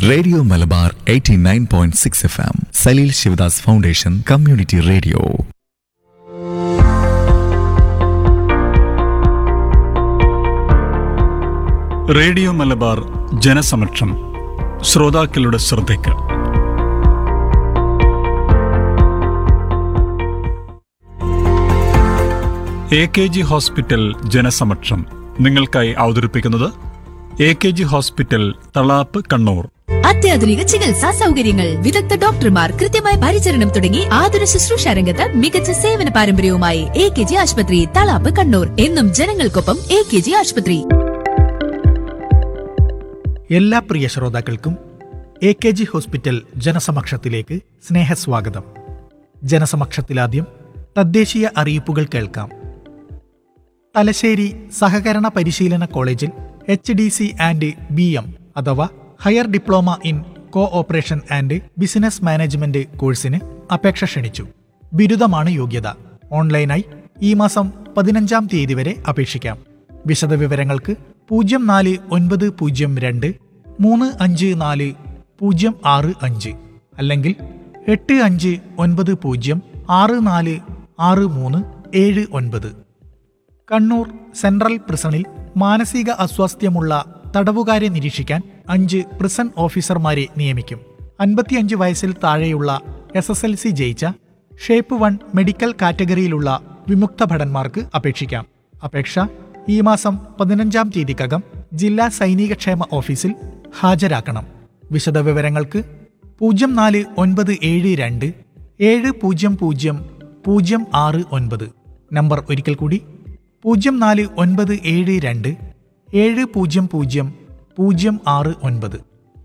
radio Malabar 89.6 F M Saleel Sivadas foundation community radio radio Malabar ജനസമക്ഷം ശ്രോതാക്കളുടെ ശ്രദ്ധയ്ക്ക് എ കെ ജി ഹോസ്പിറ്റൽ ജനസമക്ഷം നിങ്ങൾക്കായി അവതരിപ്പിക്കുന്നത് A K G hospital Thalap Kannur അത്യാധുനിക ചികിത്സാ സൗകര്യങ്ങൾ വിദഗ്ധ ഡോക്ടർമാർ കൃത്യമായ പരിചരണം തുടങ്ങി ആതുര ശുശ്രൂഷ രംഗത്ത് മികച്ച സേവന പാരമ്പര്യവുമായി എ കെ ജി ആശുപത്രി തളാപ്പ് കണ്ണൂർ എന്നും ജനങ്ങൾക്കൊപ്പം എ കെ ജി ആശുപത്രി എല്ലാ പ്രിയ ശ്രോതാക്കൾക്കും എ കെ ജി ഹോസ്പിറ്റൽ ജനസമക്ഷത്തിലേക്ക് സ്നേഹസ്വാഗതം ജനസമക്ഷത്തിലാദ്യം തദ്ദേശീയ അറിയിപ്പുകൾ കേൾക്കാം തലശ്ശേരി സഹകരണ പരിശീലന കോളേജിൽ H D C and B M അഥവാ higher diploma in cooperation and business management കോഴ്സിന് അപേക്ഷ ക്ഷണിച്ചു ബിരുദമാണ് യോഗ്യത ഓൺലൈനായി ഈ മാസം പതിനഞ്ചാം തീയതി വരെ അപേക്ഷിക്കാം വിശദവിവരങ്ങൾക്ക് പൂജ്യം നാല് ഒൻപത് പൂജ്യം രണ്ട് മൂന്ന് അഞ്ച് നാല് പൂജ്യം ആറ് അഞ്ച് അല്ലെങ്കിൽ എട്ട് അഞ്ച് ഒൻപത് പൂജ്യം ആറ് നാല് ആറ് മൂന്ന് ഏഴ് ഒൻപത് കണ്ണൂർ സെൻട്രൽ പ്രിസണിൽ മാനസിക അസ്വാസ്ഥ്യമുള്ള തടവുകാരെ നിരീക്ഷിക്കാൻ അഞ്ച് പ്രിസൺ ഓഫീസർമാരെ നിയമിക്കും അൻപത്തിയഞ്ച് വയസ്സിൽ താഴെയുള്ള എസ് എസ് എൽ സി ജയിച്ച ഷേപ്പ് വൺ മെഡിക്കൽ കാറ്റഗറിയിലുള്ള വിമുക്ത ഭടന്മാർക്ക് അപേക്ഷിക്കാം അപേക്ഷ ഈ മാസം പതിനഞ്ചാം തീയതിക്കകം ജില്ലാ സൈനികക്ഷേമ ഓഫീസിൽ ഹാജരാക്കണം വിശദവിവരങ്ങൾക്ക് പൂജ്യം നാല് ഒൻപത് ഏഴ് രണ്ട് ഏഴ് പൂജ്യം പൂജ്യം പൂജ്യം ആറ് ഒൻപത് നമ്പർ ഒരിക്കൽ കൂടി പൂജ്യം നാല് ഒൻപത് ഏഴ് രണ്ട് ഏഴ് പൂജ്യം പൂജ്യം പൂജ്യം ആറ് ഒൻപത്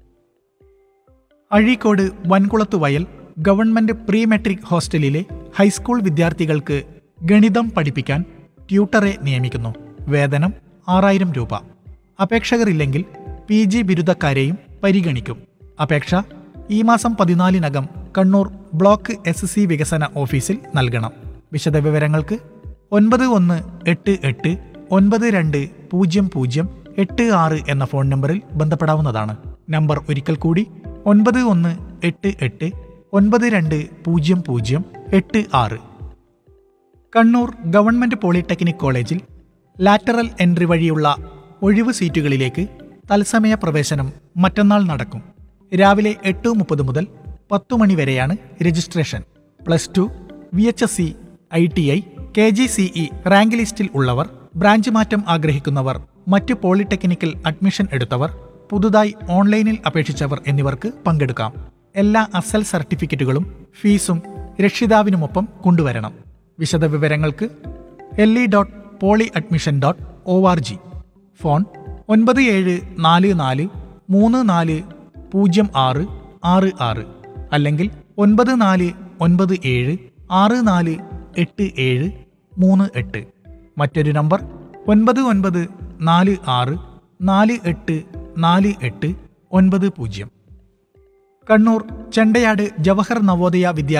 അഴീക്കോട് വൻകുളത്ത് വയൽ ഗവൺമെന്റ് പ്രീ മെട്രിക് ഹോസ്റ്റലിലെ ഹൈസ്കൂൾ വിദ്യാർത്ഥികൾക്ക് ഗണിതം പഠിപ്പിക്കാൻ ട്യൂട്ടറെ നിയമിക്കുന്നു വേതനം ആറായിരം രൂപ അപേക്ഷകരില്ലെങ്കിൽ പി ജി ബിരുദക്കാരെയും പരിഗണിക്കും അപേക്ഷ ഈ മാസം പതിനാലിനകം കണ്ണൂർ ബ്ലോക്ക് എസ് സി വികസന ഓഫീസിൽ നൽകണം വിശദവിവരങ്ങൾക്ക് ഒൻപത് ഒന്ന് എട്ട് എട്ട് ഒൻപത് രണ്ട് പൂജ്യം പൂജ്യം എട്ട് ആറ് എന്ന ഫോൺ നമ്പറിൽ ബന്ധപ്പെടാവുന്നതാണ് നമ്പർ ഒരിക്കൽ കൂടി ഒൻപത് ഒന്ന് എട്ട് എട്ട് ഒൻപത് രണ്ട് പൂജ്യം പൂജ്യം എട്ട് ആറ് കണ്ണൂർ ഗവൺമെന്റ് പോളിടെക്നിക് കോളേജിൽ ലാറ്ററൽ എൻട്രി വഴിയുള്ള ഒഴിവ് സീറ്റുകളിലേക്ക് തത്സമയ പ്രവേശനം മറ്റന്നാൾ നടക്കും രാവിലെ എട്ട് മുപ്പത് മുതൽ പത്തു മണി വരെയാണ് registration plus two V H S C I T I K G C E rank ലിസ്റ്റിൽ ഉള്ളവർ ബ്രാഞ്ച് മാറ്റം ആഗ്രഹിക്കുന്നവർ മറ്റ് പോളിടെക്നിക്കിൽ അഡ്മിഷൻ എടുത്തവർ പുതുതായി ഓൺലൈനിൽ അപേക്ഷിച്ചവർ എന്നിവർക്ക് പങ്കെടുക്കാം എല്ലാ അസൽ സർട്ടിഫിക്കറ്റുകളും ഫീസും രക്ഷിതാവിനുമൊപ്പം കൊണ്ടുവരണം വിശദവിവരങ്ങൾക്ക് L E dot poly admission dot O R G phone ഒൻപത് ഏഴ് നാല് നാല് മൂന്ന് നാല് പൂജ്യം ആറ് ആറ് ആറ് അല്ലെങ്കിൽ ഒൻപത് നാല് ഒൻപത് ഏഴ് ആറ് നാല് എട്ട് ഏഴ് മൂന്ന് എട്ട് മറ്റൊരു നമ്പർ ഒൻപത് ഒൻപത് നാല് ആറ് നാല് എട്ട് നാല് എട്ട് ഒൻപത് പൂജ്യം കണ്ണൂർ ചെണ്ടയാട് ജവഹർ നവോദയ വിദ്യാലയ